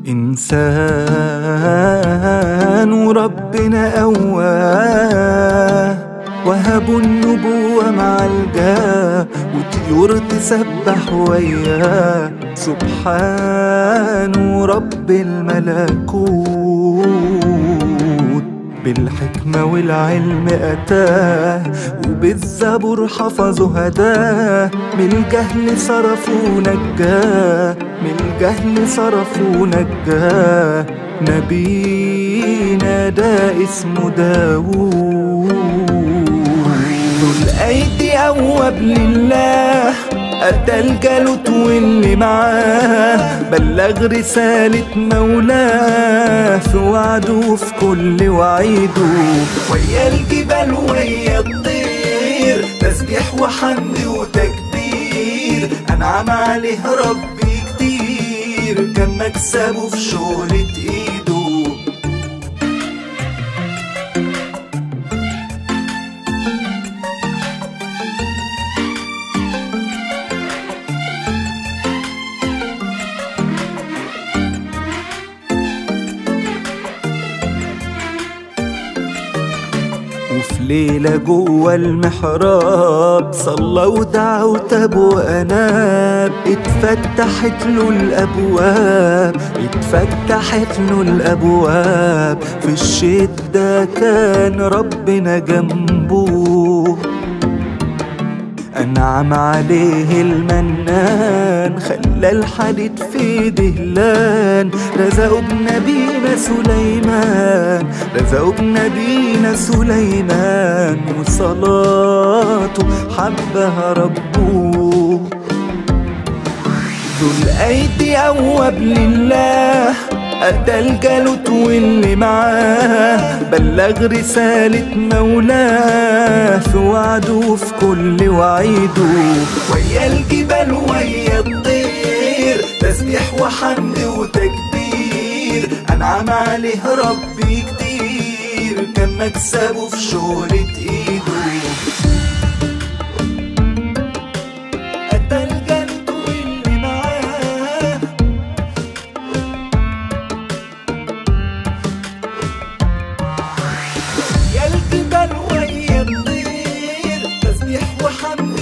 إنسان وربنا قواه وهبوا النبوة مع الجاه وطيور تسبح وياه سبحان رب الملكوت بالحكمة والعلم أتاه وبالزبور حفظه هداه من الجهل صرفوا نجاه من الجهل صرفوا نجاه نبينا ده اسمه داوود ذو الأيدي أواب لله أتى الجالوت واللي معاه بلغ رسالة مولاه في وعده وفي كل وعيده ويا الجبال ويا الطير تسبيح وحمد وتكبير أنعم عليه ربي كتير كان مكسبه في شهرة إيده وفي ليلة جوه المحراب صلى ودعا وتاب وأناب اتفتحت له الأبواب اتفتحت له الأبواب في الشدة كان ربنا جنبه أنعم عليه المنان خلى الحديد في دهلان رزقه بنبينا سليمان رزقه بنبينا سليمان وصلاته حبها ربه ذو الأيدي أواب لله أتى الجالوت واللي معاه بلغ رسالة مولاه في وعده وفي كل وعيده ويا الجبال ويا الطير تسبيح وحمد وتكبير أنعم عليه ربي كتير كان مكسبه في شهرة إيده أتى الجالوت واللي معاه يا الجبال ويا الطير تسبيح وحمد